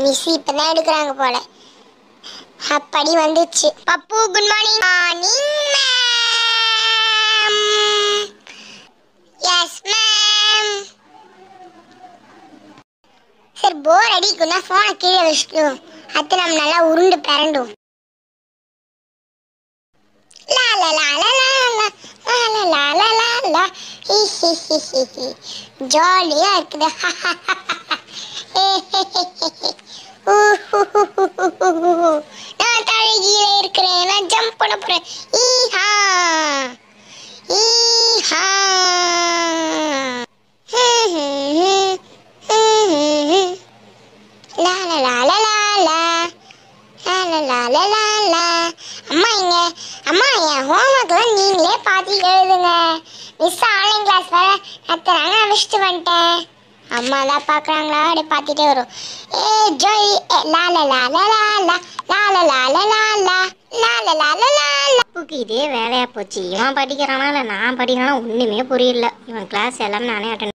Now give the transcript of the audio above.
Miss இப்பதான் எடுக்கிறாங்க போல அப்படி வந்துச்சு Pappu good morning morning ma'am yes ma'am சரி போர் அடிக்கும்னா ஃபோனை கீழே வச்சுக்கணும் அத்து நம்ம நல்லா உருண்டு பிறண்டும் லா லா லா லா லா லா லா லா லா லா லா லா ஹி ஹி ஹி ஹி ஹி ஜாலியா இருக்குது ஊ ஹு ஹு ஹு ஹு ஹு ஹு ஹு. நான் தழகியில இருக்கிறேன் நான் ஜம்ப் பண்ண போறேன் ஈஹா ஈஹா ஹம் ஹம் ஹம் ஹம் ஹம் ஹம். லா லா லா லா லா லா லா லா லா லா லா லா அம்மா இங்க அம்மா என் ஹோம்ஒர்க்லாம் நீங்களே பார்த்து எழுதுங்க மிஸ் ஆன்லைன் கிளாஸ் வேற அத்தனை நான் வச்சுட்டு வந்துட்டேன் அம்மா தான் பார்க்குறாங்களா அப்படியே பார்த்துட்டே வரும் ஏ ஜோய் ஏ, லா லா லா லா லா லா லா லா லா லா லா லா லா லா லா லா லா லா அப்புக்கு இதே வேலையா போச்சு இவன் படிக்கிறானா இல்லை நான் படிக்கிறானா ஒன்றுமே புரியல இவன் கிளாஸ் எல்லாமே நானே அட்டன்